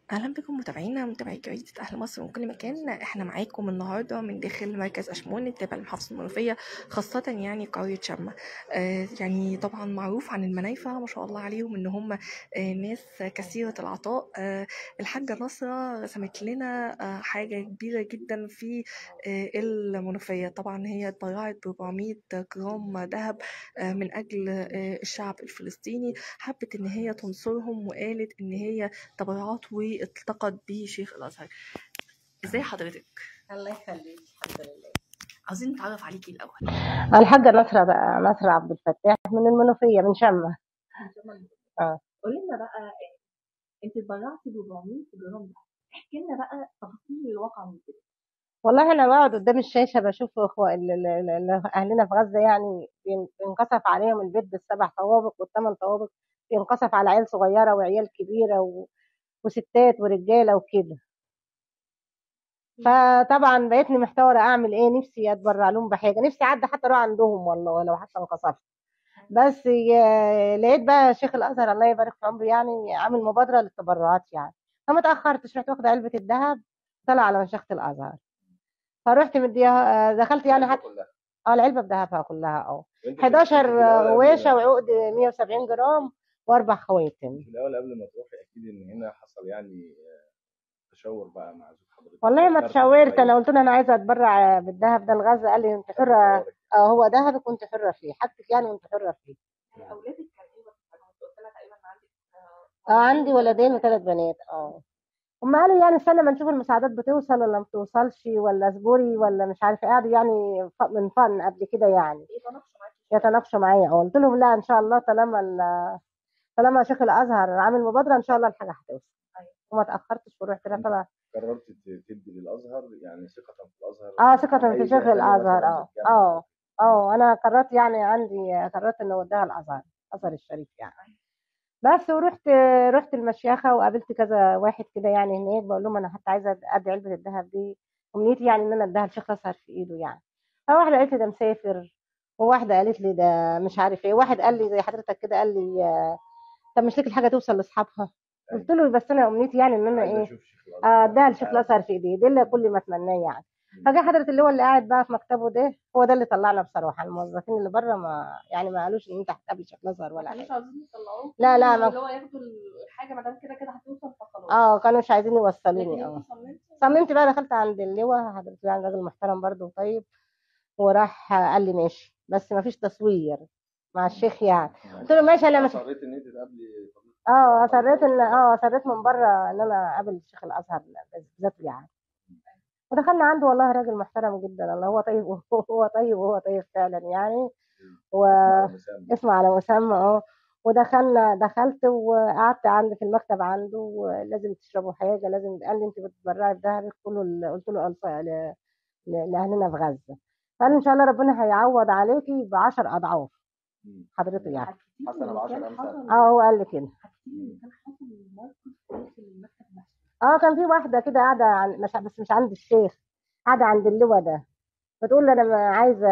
أهلا بكم متابعينا متابعي جريدة أهل مصر من كل مكان احنا معاكم النهاردة من داخل مركز أشمون التابع لمحافظة المنوفية خاصة يعني قرية شمة آه يعني طبعا معروف عن المنايفة ما شاء الله عليهم إن هم آه ناس كثيرة العطاء آه الحاجة نصرة رسمت لنا آه حاجة كبيرة جدا في آه المنوفية طبعا هي اتبرعت ب 400 جرام ذهب آه من أجل آه الشعب الفلسطيني حبت إن هي تنصرهم وقالت إن هي تبرعات والتقت به شيخ الازهر ازاي حضرتك الله يخليك الحمد لله عاوزين نتعرف عليكي الاول الحاجة نصرة بقى نصرة عبد الفتاح من المنوفية من شمة اه قولي لنا بقى انت اتبرعتي ب 400 جرام ده احكي لنا بقى تفاصيل الواقع من كده والله انا بقعد قدام الشاشة بشوف اخوة ال- ال- ال- ال- اهلنا في غزة يعني بين- بينقصف عليهم البيت بالسبع طوابق والثمان طوابق بينقصف على عيال صغيرة وعيال كبيرة و... وستات ورجالة وكده فطبعا بقيتني محتارة اعمل ايه نفسي اتبرع لهم بحاجة نفسي اعدي حتى اروح عندهم والله ولو حتى انقصفت بس ي- لقيت بقى شيخ الازهر الله يبارك في عمره يعني عامل مبادرة للتبرعات يعني فما اتأخرتش رحت واخدة علبة الذهب طلع على مشيخة الازهر فرحت مديها دخلت يعني حتى اه العلبة بذهبها كلها اه 11 غويشة وعقد 170 جرام واربع خواتم في الاول قبل ما تروحي اكيد ان هنا حصل يعني آه، تشاور بقى مع زوج حضرتك والله ما فكرتي تشاورت شوية. انا قلت له انا عايزه اتبرع بالذهب ده الغزه قال لي انت حره اه هو ذهبك وانت حره فيه حاجتك يعني وانت حره فيه اولادك كان ايه انا كنت قلت لها تقريبا إن عندك اه عندي ولدين وثلاث بنات اه هم قالوا يعني استنى ما نشوف المساعدات بتوصل ولا ما بتوصلش ولا اصبري ولا مش عارفه قعدوا يعني ف- من فن قبل كده يعني ايه تناقشوا معاكي يتناقشوا معايا اه قلت لهم لا ان شاء الله طالما ال- طالما شيخ الازهر عامل مبادره ان شاء الله الحاجه هتوصل أيوة. وما تاخرتش ورحت كده طلع قررت ت- تدي للازهر يعني ثقه في الازهر اه ثقة أي في جهة شيخ تانية الازهر مثلاً اه تتجمع. اه اه انا قررت يعني عندي قررت ان اوديها الازهر الازهر الشريف يعني بس ورحت رحت المشيخه وقابلت كذا واحد كده يعني هناك بقول لهم انا حتى عايزه ادي علبه الذهب دي امنيتي يعني ان انا اديها لشيخ الازهر في ايده يعني فواحده قالت لي ده مسافر وواحده قالت لي ده مش عارف ايه واحد قال لي زي حضرتك كده قال لي آه، طب مش ليك الحاجه توصل لاصحابها قلت له بس انا امنيتي يعني ان انا عايزة ايه اشوف شيخ الازهر آه، اديها لشيخ الازهر في ايديه ده اللي كل ما اتمناه يعني فجاء حضرة اللواء اللي قاعد بقى في مكتبه ده هو ده اللي طلعنا بصراحه الموظفين اللي بره ما يعني ما قالوش ان انت هتقابل شيخ الازهر ولا ما كانوش حاجه عايزين يطلعوك لا، لا، ما- اللي هو ياخدوا الحاجه ما دام كده كده هتوصل فخلاص اه كانوا مش عايزين لكن يوصلوني اه انت صممتي صممت بقى دخلت عند اللواء حضرته يعني راجل محترم برضه وطيب وراح قال لي ماشي بس ما فيش تصوير مع الشيخ يعني قلت له ماشي انا مش اصريت ان انت تقابلي فضيلة اه الشيخ اصريت ان الأزهر. اه اصريت من بره ان انا اقابل شيخ الازهر ذاته يعني ودخلنا عنده والله راجل محترم جدا الله هو طيب وهو طيب وهو طيب فعلا يعني و اسمع مسامة. اسمه على مسمى اه ودخلنا دخلت وقعدت عند في المكتب عنده ولازم تشربوا حاجه لازم قال لي انت بتبرعي بذهبك كله ال- قلت له ألف- ل- ل- لاهلنا في غزه قال لي ان شاء الله ربنا هيعوض عليكي ب 10 اضعاف مم. حضرته يعني حسنة بعشر أمثال. اه هو قال لي كده حكيتي كان حصل موقف داخل المكتب نفسه اه كان في واحده كده قاعده عن- مش بس مش عند الشيخ قاعده عند اللواء ده بتقول له انا ما عايزه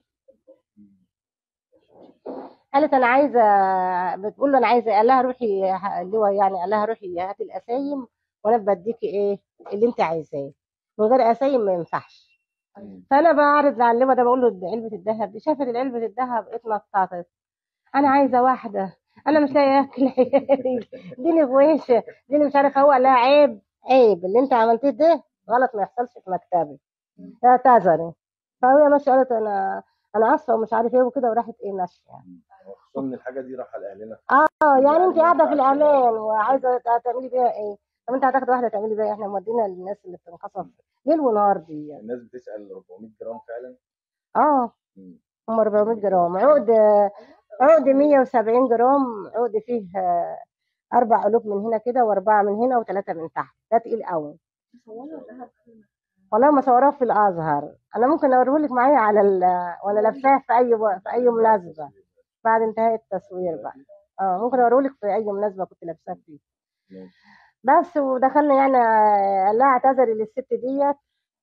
قالت انا عايزه بتقول له انا عايزه قال لها روحي ه- اللواء يعني قال لها روحي هاتي القسايم وانا بديكي ايه اللي انت عايزاه من غير قسايم ما ينفعش مم. فانا بعرض على اللواء ده بقول له دي علبه الذهب دي شافت علبه الذهب اتنططت انا عايزه واحده انا مش لاقي اكل اديني غويشه اديني مش عارف هو لا عيب عيب اللي انت عملتيه ده غلط ما يحصلش في مكتبي اعتذري فهي ماشيه قالت انا انا اسفه ومش عارف ايه وكده وراحت ايه ماشيه خصوصا ان الحاجه دي رايحه لاهلنا اه يعني يعني انت ما قاعده في ينفعش الامان وعايزه تعملي بيها ايه طب انت هتاخدي واحده تعملي بيها إيه؟ احنا مودينا للناس اللي بتنقصف ليل ونهار دي الناس بتسال 400 جرام فعلا اه مم. هم 400 جرام عقد عقد 170 جرام عقد فيه آه، اربع قلوب من هنا كده واربعه من هنا وثلاثه من تحت ده تقيل قوي تصوروا الذهب والله ما صوراه في الازهر انا ممكن اوريهولك معايا على ال... وانا لابساه في اي و... في اي مناسبه بعد انتهاء التصوير بقى اه ممكن اوريهولك في اي مناسبه كنت لابساه فيه ماشي. بس ودخلنا يعني آه، قال لها اعتذري للست ديت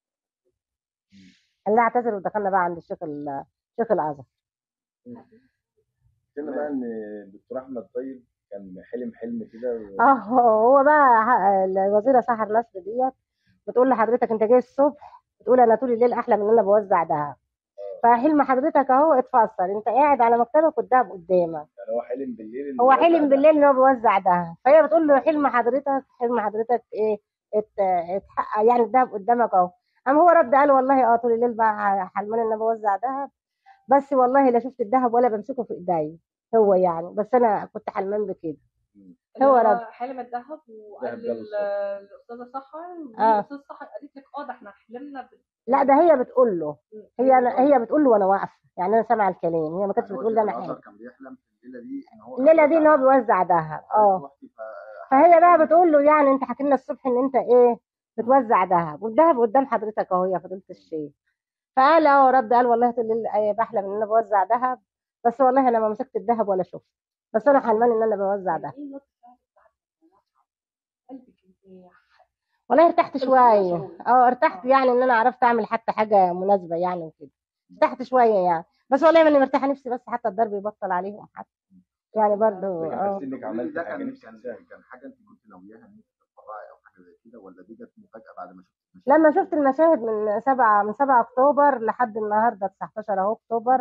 قال لها اعتذري ودخلنا بقى عند الشيخ ال... شيخ الازهر قلنا بقى ان الدكتور احمد طيب كان حلم حلم كده و- اه هو بقى ح- الوزيره سحر نصر ديت بتقول لحضرتك انت جاي الصبح بتقول انا طول الليل احلم ان انا بوزع دهب فحلم حضرتك اهو اتفسر انت قاعد على مكتبك والدهب قدامك يعني هو حلم بالليل إن هو بيوزع حلم ده. بالليل ان هو بيوزع دهب فهي بتقول له حلم حضرتك حلم حضرتك ايه ات- اتحقق يعني الدهب قدامك اهو قام هو رد قال والله اه طول الليل بقى حلمان ان انا بوزع دهب بس والله لا شفت الدهب ولا بمسكه في ايدي هو يعني بس انا كنت حلمان بكده هو اللي رد. حلم الذهب دهب وقال جاله لل- للاستاذه سحر آه. والاستاذه سحر قالت لك اه ده احنا حلمنا بال- لا ده هي بتقول له هي أنا هي بتقول له وانا واقفه يعني انا سامعه الكلام هي ما كانتش يعني هو بتقول لي شيخ انا الازهر حاجه كان بيحلم في الليله دي ان هو الليله دي ان هو بيوزع دهب اه رحتي ف- فهي بقى بتقول له يعني انت حكي لنا الصبح ان انت ايه بتوزع دهب والدهب قدام حضرتك اهو يا فضيله الشيخ فقال اه رد قال والله طول الليل آه، بحلم ان انا بوزع دهب بس والله انا ما مسكت الدهب ولا شفت بس انا حلمان ان انا بوزع دهب ايه رد فعل بتاعتك؟ قلبك ارتاح والله ارتحت الفرصة شويه شعور. اه ارتحت آه. يعني ان انا عرفت اعمل حتى حاجه مناسبه يعني وكده ارتحت شويه يعني بس والله ماني مرتاحه نفسي بس حتى الضرب يبطل عليهم حتى يعني برضو لكن اه حسيت انك ده عملت كان حاجه كان نفسك تساعد كان حاجه انت كنت ناوياها ان انت تتفرعي او حاجه زي كده ولا دي جت مفاجاه بعد ما شفت لما شفت المشاهد من 7 من 7 اكتوبر لحد النهارده 19 اهو اكتوبر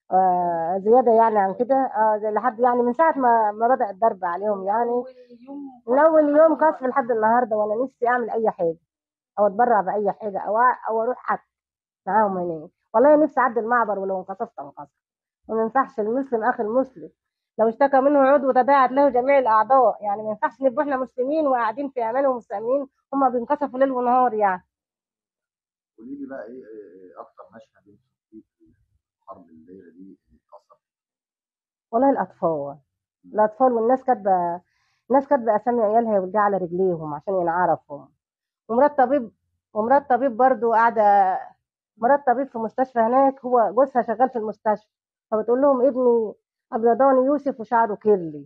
آه زياده يعني عن كده آه زي لحد يعني من ساعه ما ما بدا الضرب عليهم يعني اول يوم من اول يوم قصف لحد النهارده وانا نفسي اعمل اي حاجه او اتبرع باي حاجه او أ- او اروح حد معاهم هناك والله نفسي اعدي المعبر ولو انقصفت انقصف وما ينفعش المسلم اخي المسلم لو اشتكى منه عضو تداعت له جميع الاعضاء يعني ما ينفعش نبقى احنا مسلمين وقاعدين في امان ومستأمنين هم بينقصفوا ليل ونهار يعني قولي لي بقى ايه إيه اكتر مشهد انت شفتيه في حرب الليله دي اتاثر والله الاطفال الاطفال والناس كاتبه الناس كاتبه اسامي عيالها يولدها على رجليهم عشان ينعرفوا ومرات طبيب ومرات طبيب برضو قاعده مرات طبيب في مستشفى هناك هو جوزها شغال في المستشفى فبتقول لهم ابني ابيضاني يوسف وشعره كيرلي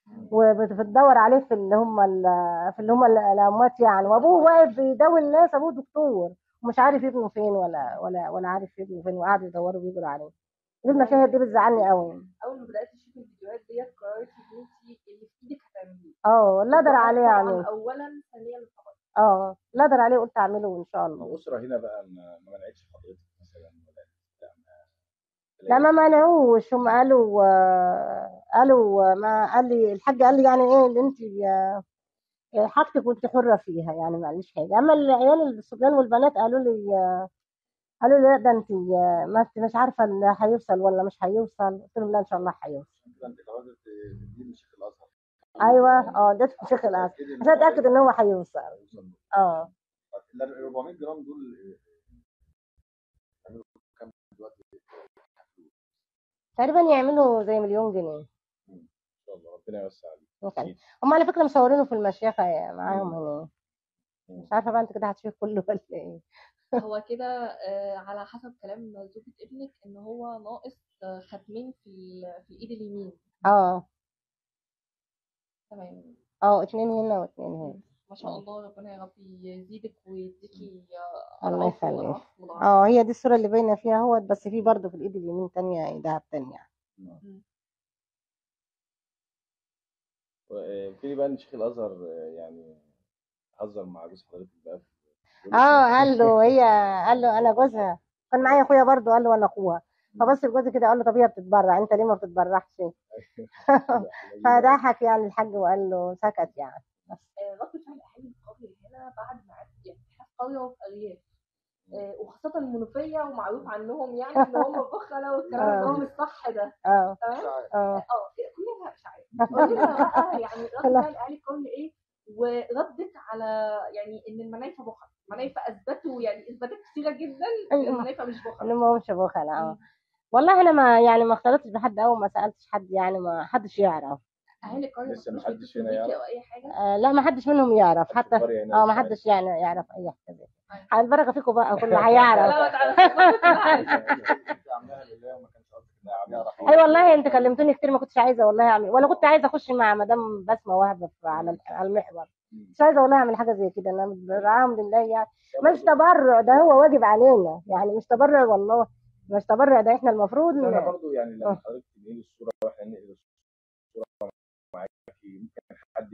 وبتدور عليه في اللي هم ال- في اللي هم ال- الاموات يعني وابوه واقف بيداوي الناس ابوه دكتور ومش عارف ابنه فين ولا ولا ولا عارف ابنه فين وقعدوا يدوروا ويجروا عليه دي المشاهد دي بتزعلني قوي اول ما بدات اشوف الفيديوهات ديت قررت ان انت اللي في ايدك هتعمليه اه لا اقدر عليه طبعاً اعمله اولا ثانيا طبعا اه لا اقدر عليه قلت اعمله ان شاء الله الاسره هنا بقى ما ما منعتش حضرتك مثلا ولا لا ما منعوش هم قالوا آه، قالوا آه، ما قال لي الحاج قال لي يعني ايه اللي انت آه، حاجتك وانت حره فيها يعني ما قاليش حاجه اما العيال الصبيان والبنات قالوا لي آه، قالوا لي لا ده انت آه، ما انت مش عارفه اللي هيوصل ولا مش هيوصل قلت لهم لا ان شاء الله هيوصل كده انت قررت تديه لشيخ الازهر ايوه اه ده في شيخ الازهر عشان اتاكد ان هو هيوصل اه ال 400 جرام دول يعملوا كام دلوقتي تقريبا يعملوا زي مليون جنيه ان شاء الله ربنا يوسع عليك مثلا هم على فكره مصورينه في المشيخه معاهم هنا مش عارفه بقى انت كده هتشوف كله ولا ايه هو كده آه، على حسب كلام زوجة ابنك ان هو ناقص آه، ختمين في ال- في الايد اليمين اه تمام اه اتنين هنا واتنين هنا ما شاء الله ربنا يا رب يزيدك ويديكي آه، الله أضعاف يخليك. وأضعاف وأضعاف. اه هي دي الصورة اللي باينة فيها هو بس في برضه في الإيد اليمين تانية دهب تانية قلت لي بقى ان شيخ الازهر آه، يعني هزر مع جوز حضرتك بقى في اه قال له هي قال له أنا جوزها كان معايا أخويا برضه قال له أنا أخوها فبص لجوزي كده قال له طب هي بتتبرع أنت ليه ما بتتبرعش فضحك يعني الحاج وقال له سكت يعني آه، رد فعل اهالي القريه هنا بعد ما عرفوا يعني احنا في قريه وفي ارياف آه، وخاصة المنوفية ومعروف عنهم يعني ان هم بخلة والكلام اللي هو مش صح ده اه تمام اه اه كلها اشاعات قولي لنا بقى يعني رد كلها. فعل اهالي القرية ايه وردك على يعني ان المنايفة بخل المنايفة اثبتوا يعني اثباتات كثيرة جدا ان أيوة. المنايفة مش بخل إنه ما همش بخل اه والله أنا ما يعني ما اختلطتش بحد أو ما سألتش حد يعني ما حدش يعرف اهالي القرية لسه ما محدش كانوش هنا بيتصلوا بيكي يعرف؟ او اي حاجة آه لا ما حدش منهم يعرف حتى حتى القرية هنا اه مش ما عارف. حدش يعني يعرف أي حاجة زي أيوة. كده البركة فيكم بقى كله لا هيعرف ما تعرفش ما كنتش عارف. انت عاملاها لله وما كانش قصدك انها عاملاها رحمه اي والله انت كلمتوني كتير ما كنتش عايزه والله اعمل ولا كنت عايزه اخش مع مدام بسمه وهبه في- على على المحور مش عايزه والله اعمل حاجه زي كده انا برعاهم لله يعني مش تبرع ده هو واجب علينا يعني مش تبرع والله مش تبرع ده احنا المفروض بس انا ن- برضو يعني لما آه. حضرتك تنقلي الصوره واحنا ننقل الصوره معاكي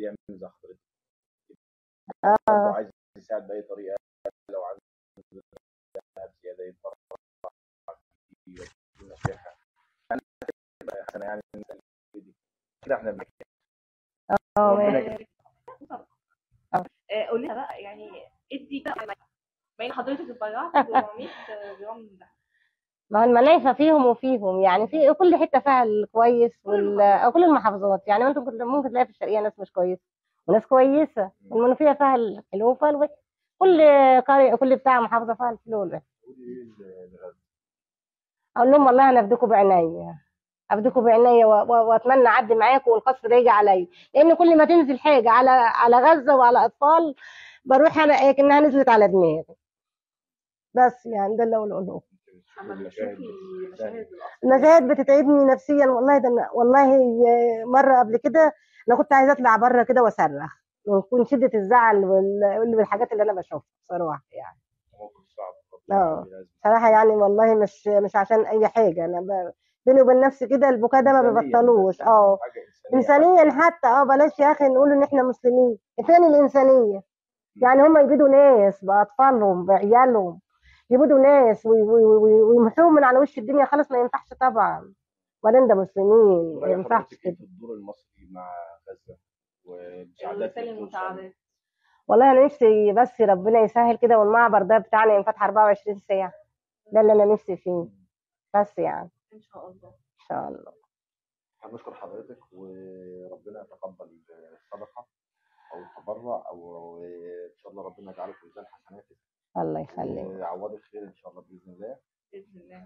يعمل زي حضرتك اه برضه عايز يساعد باي طريقه لو عنده ذهب زياده يتبرع فيه ينجحها يعني تبقى احسن يعني من دي. كده احنا بنحكي اه ربنا ماشي. يكرمك. قولي لنا بقى يعني ادي بقى بين حضرتك اتبرعت ب 400 جرام ده ما هو المنايفة فيهم وفيهم يعني في كل حتة فيها الكويس وال أو كل المحافظات يعني انتم كنت- ممكن تلاقي في الشرقية ناس مش كويسة وناس كويسة والمنوفية فيها الحلو وفيها الوحش كل قرية كل بتاع محافظة فيها الحلو والوحش قولي ايه ل- لغزة اقول لهم والله انا افدكم بعينيا افدكم بعينيا و- و- واتمنى اعدي معاكم والقصر ده يجي عليا لان كل ما تنزل حاجه على على غزه وعلى اطفال بروح انا ايه كانها نزلت على دماغي بس يعني ده اللي اقوله لهم اما المشاهد بتشوفي بتستاهل. مشاهد الأطفال المشاهد بتتعبني نفسيا والله ده أنا والله مره قبل كده انا كنت عايزه اطلع بره كده واصرخ من شده الزعل وال- والحاجات اللي انا بشوفها بصراحه يعني موقف صعب اه. صراحه يعني والله مش مش عشان اي حاجه انا ب... بيني وبين نفسي كده البكاء ده ما إنسانياً بيبطلوش بس، اه حاجة إنسانية انسانيا حتى اه بلاش يا اخي نقول ان احنا مسلمين فين الانسانيه يعني هم يبيدوا ناس باطفالهم بعيالهم يبيدوا ناس وي- وي- وي- ويمحوهم من على وش الدنيا خلاص ما ينفعش طبعا وبعدين ده مسلمين ما رأي ينفعش حضرتك كده ايه في الدور المصري مع غزة والمساعدات رسائل اللي بتوصل؟ المساعدات والله انا نفسي بس ربنا يسهل كده والمعبر ده بتاعنا ينفتح 24 ساعه ده اللي انا نفسي فيه بس يعني ان شاء الله ان شاء الله احنا بنشكر حضرتك وربنا يتقبل الصدقه او التبرع او ان شاء الله ربنا يجعله في ميزان حسناتك الله يخليك ويعوضك خير ان شاء الله باذن الله باذن الله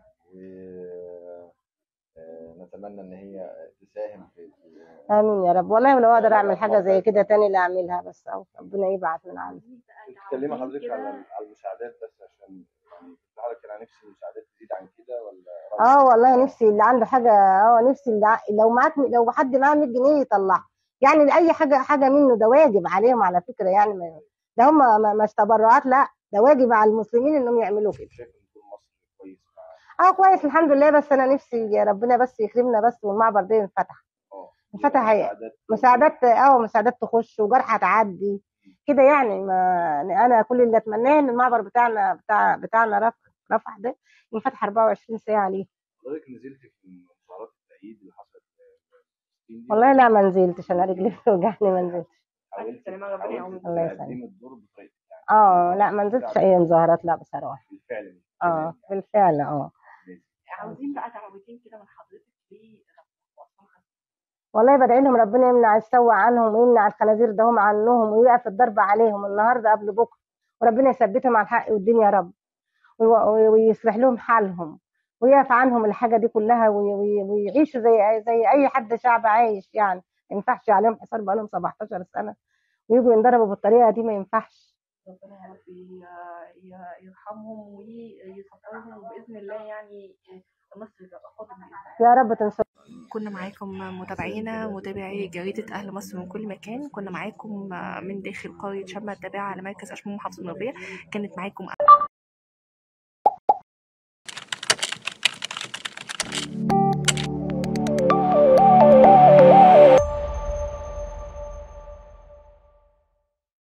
ونتمنى ان هي تساهم في في- امين يا رب والله لو اقدر اعمل حاجه زي كده تاني لا اعملها بس أو ربنا يبعت من عنده تتكلمي حضرتك على على المساعدات بس عشان يعني كنت حضرتك انا نفسي المساعدات تزيد عن كده ولا اه والله نفسي اللي عنده حاجه اه نفسي اللي ع- لو معاك لو حد معاه 100 جنيه يطلعها يعني اي حاجه حاجه منه ده واجب عليهم على فكره يعني ما ده هم ما- مش تبرعات لا ده واجب على المسلمين انهم يعملوا كده شايف ان دور مصر كويس مع اه كويس الحمد لله بس انا نفسي يا ربنا بس يكرمنا بس والمعبر ده ينفتح اه انفتح هي- مساعدات اه مساعدات تخش وجرحى تعدي كده يعني ما انا كل اللي اتمناه ان المعبر بتاعنا بتاع بتاعنا رفح رفح ده ينفتح 24 ساعه ليه حضرتك نزلت في مظاهرات التأييد اللي حصلت في فلسطين دي والله لا ما نزلتش انا رجلي بتوجعني ما نزلتش حاولت السلامة، ربنا حاولت يعوضك. الله يسلمك. تقدمي الدور بطريقتك يعني اه لا ما نزلتش اي مظاهرات لا بصراحه بالفعل مش اه بالكلام بالفعل اه يعني. عاوزين بقى دعوتين كده من حضرتك لأطفال خمسة. والله بدعي لهم ربنا يمنع السوء عنهم ويمنع الخنازير ده هم عنهم ويقف الضرب عليهم النهارده قبل بكره وربنا يثبتهم على الحق والدين يا رب وي- ويصلح لهم حالهم ويقف عنهم الحاجه دي كلها وي- وي- ويعيشوا زي زي اي حد شعب عايش يعني ما ينفعش عليهم حصار بقالهم 17 سنه ويجوا ينضربوا بالطريقه دي ما ينفعش ربنا يا رب ي- ي- يرحمهم ويصبرهم وبإذن الله يعني النصر يبقى قادم بإذن الله. يا رب تنصر كنا معاكم متابعينا متابعي جريدة أهل مصر من كل مكان كنا معاكم من داخل قرية شمة التابعة على مركز أشمون محافظة المنوفية كانت معاكم